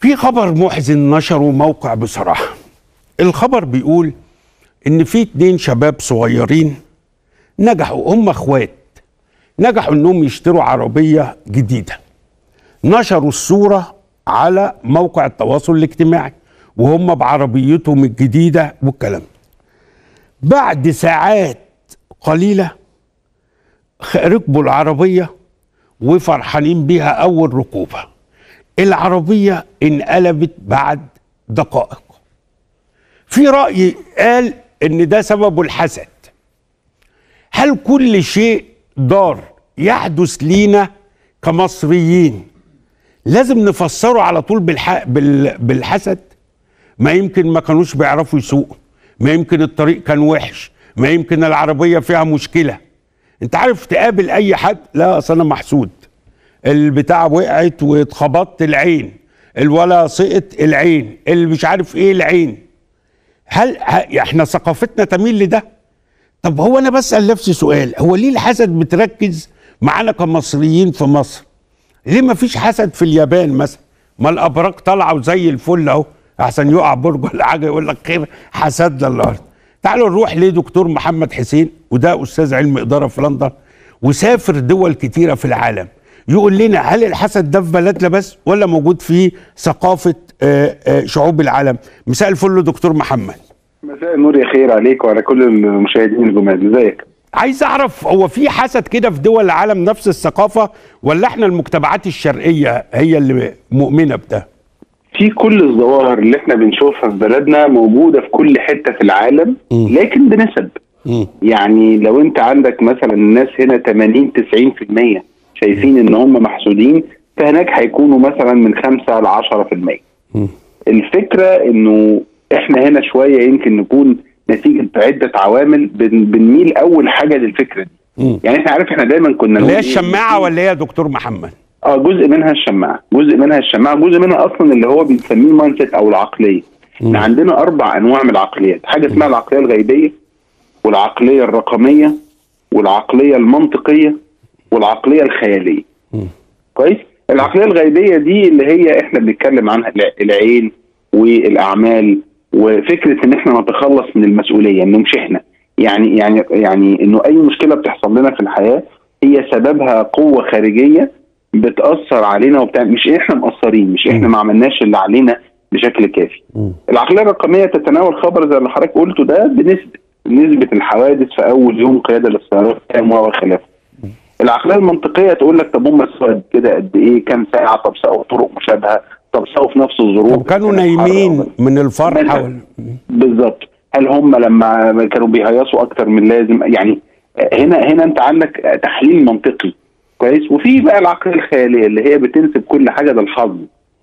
في خبر محزن نشره موقع بصراحة الخبر بيقول ان في اتنين شباب صغيرين نجحوا هم اخوات نجحوا انهم يشتروا عربية جديدة نشروا الصورة على موقع التواصل الاجتماعي وهم بعربيتهم الجديدة والكلام بعد ساعات قليلة خ- ركبوا العربية وفرحانين بيها أول ركوبة العربية انقلبت بعد دقائق في رأي قال إن ده سببه الحسد هل كل شيء ضار يحدث لينا كمصريين لازم نفسره على طول بالح... بال... بالحسد ما يمكن ما كانوش بيعرفوا يسوقوا ما يمكن الطريق كان وحش ما يمكن العربية فيها مشكلة انت عارف تقابل اي حد لا اصل انا محسود البتاع وقعت واتخبطت العين الولا سقط العين اللي مش عارف ايه العين هل ه- احنا ثقافتنا تميل لده طب هو انا بسال نفسي سؤال هو ليه الحسد بتركز معانا كمصريين في مصر ليه ما فيش حسد في اليابان مثلا ما الابراج طالعه وزي الفل اهو احسن يقع برج ولا حاجه يقول لك خير حسدنا الارض تعالوا نروح لدكتور محمد حسين وده استاذ علم اداره في لندن وسافر دول كتيره في العالم يقول لنا هل الحسد ده في بلدنا بس ولا موجود في ثقافه آه، آه، شعوب العالم مساء الفل دكتور محمد مساء النور يا خير عليك وعلى كل المشاهدين الجمال ازيك عايز اعرف هو في حسد كده في دول العالم نفس الثقافه ولا احنا المجتمعات الشرقيه هي اللي مؤمنه بده في كل الظواهر اللي احنا بنشوفها في بلدنا موجوده في كل حته في العالم لكن بنسب يعني لو انت عندك مثلا الناس هنا 80 90% شايفين ان هم محسودين فهناك هيكونوا مثلا من 5 ل 10% الفكره انه احنا هنا شويه يمكن نكون نتيجه عده عوامل بن بنميل اول حاجه للفكره دي مم. يعني احنا عارف احنا دايما كنا اللي هي نقول إيه؟ الشماعه ولا هي يا دكتور محمد اه جزء منها الشماعه جزء منها الشماعه جزء منها اصلا اللي هو بنسميه المايند سيت او العقليه احنا عندنا اربع انواع من العقليات حاجه اسمها العقليه الغيبيه والعقليه الرقميه والعقليه المنطقيه والعقليه الخياليه كويس العقليه الغيبيه دي اللي هي احنا بنتكلم عنها الع- العين والاعمال وفكره ان احنا نتخلص من المسؤوليه انه مش احنا يعني يعني يعني انه اي مشكله بتحصل لنا في الحياه هي سببها قوه خارجيه بتاثر علينا وبتاع مش احنا مقصرين مش احنا ما عملناش اللي علينا بشكل كافي العقليه الرقميه تتناول خبر زي اللي حضرتك قلته ده بنسبه نسبه الحوادث في اول يوم قياده للسيارات كام وخلافه العقليه المنطقيه تقول لك طب هم سوا كده قد ايه كام ساعه طب سوا طرق مشابهه طب سوا في نفس الظروف طب كانوا كانت حر نايمين أو- من الفرحه مثلاً. ولا بالظبط هل هم لما كانوا بيهيصوا اكتر من لازم يعني هنا هنا انت عندك تحليل منطقي كويس وفي بقى العقليه الخياليه اللي هي بتنسب كل حاجه للحظ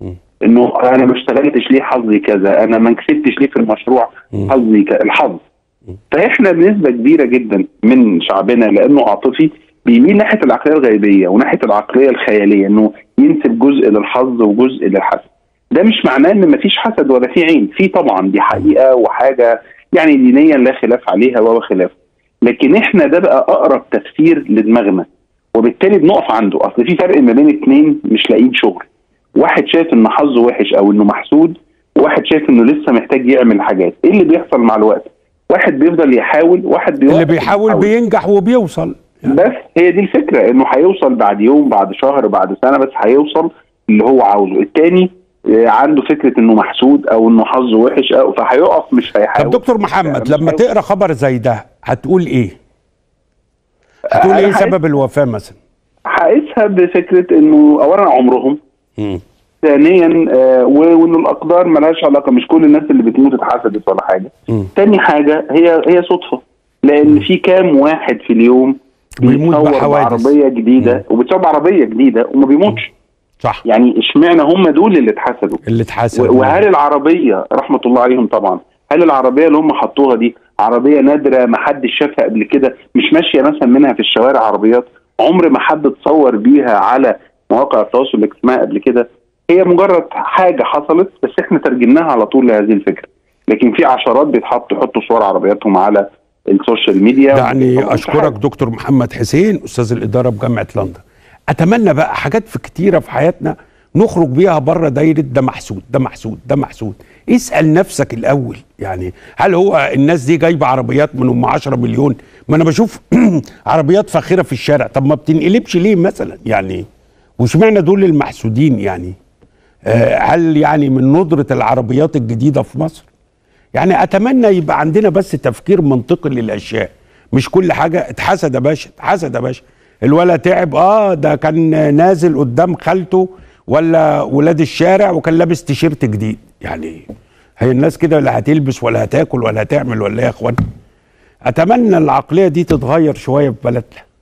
انه انا ما اشتغلتش ليه حظي كذا انا ما كسبتش ليه في المشروع حظي كذا الحظ فاحنا بنسبه كبيره جدا من شعبنا لانه عاطفي بيميل ناحيه العقليه الغيبيه وناحيه العقليه الخياليه انه ينسب جزء للحظ وجزء للحسد ده مش معناه ان مفيش حسد ولا في عين في طبعا دي حقيقه وحاجه يعني دينيا لا خلاف عليها وخلاف لكن احنا ده بقى اقرب تفسير لدماغنا وبالتالي بنقف عنده اصل في فرق ما بين اتنين مش لاقيين شغل واحد شايف ان حظه وحش او انه محسود وواحد شايف انه لسه محتاج يعمل حاجات ايه اللي بيحصل مع الوقت واحد بيفضل يحاول واحد بيوقف اللي بيحاول بينجح وبيوصل بس هي دي الفكره انه هيوصل بعد يوم بعد شهر بعد سنه بس هيوصل اللي هو عاوزه التاني آه، عنده فكره انه محسود او انه حظه وحش او فهيقف مش هيحاول طب دكتور محمد مش لما هيوصل. تقرا خبر زي ده هتقول ايه هتقول أنا ايه هقيس- سبب الوفاه مثلا هقيسها بفكره انه اولا عمرهم ثانيا آه و- وان الاقدار ملهاش علاقه مش كل الناس اللي بتموت اتحسدت ولا حاجه مم. تاني حاجه هي هي صدفه لان في كام واحد في اليوم بيموت بيتصور بحوادث. بعربيه جديده وبيتصور بعربيه جديده وما بيموتش صح يعني اشمعنى هم دول اللي اتحسدوا اللي اتحسد و- وهل العربيه رحمه الله عليهم طبعا هل العربيه اللي هم حطوها دي عربيه نادره ما حدش شافها قبل كده مش ماشيه مثلا منها في الشوارع عربيات عمر ما حد اتصور بيها على مواقع التواصل الاجتماعي قبل كده هي مجرد حاجه حصلت بس احنا ترجمناها على طول لهذه الفكره لكن في عشرات بيتحطوا يحطوا صور عربياتهم على السوشيال ميديا يعني طبعاً اشكرك حاجة. دكتور محمد حسين استاذ الاداره بجامعه لندن اتمنى بقى حاجات في كتيره في حياتنا نخرج بيها بره دايره ده محسود ده محسود ده محسود اسال نفسك الاول يعني هل هو الناس دي جايبه عربيات من ام 10 مليون ما انا بشوف عربيات فاخره في الشارع طب ما بتنقلبش ليه مثلا يعني واشمعنى دول المحسودين يعني آه هل يعني من ندره العربيات الجديده في مصر يعني اتمنى يبقى عندنا بس تفكير منطقي للاشياء مش كل حاجه اتحسد يا باشا اتحسد يا باشا الولد تعب اه ده كان نازل قدام خالته ولا ولاد الشارع وكان لابس تيشيرت جديد يعني هي الناس كده لا هتلبس ولا هتاكل ولا هتعمل ولا ايه يا اخوان اتمنى العقليه دي تتغير شويه في بلدنا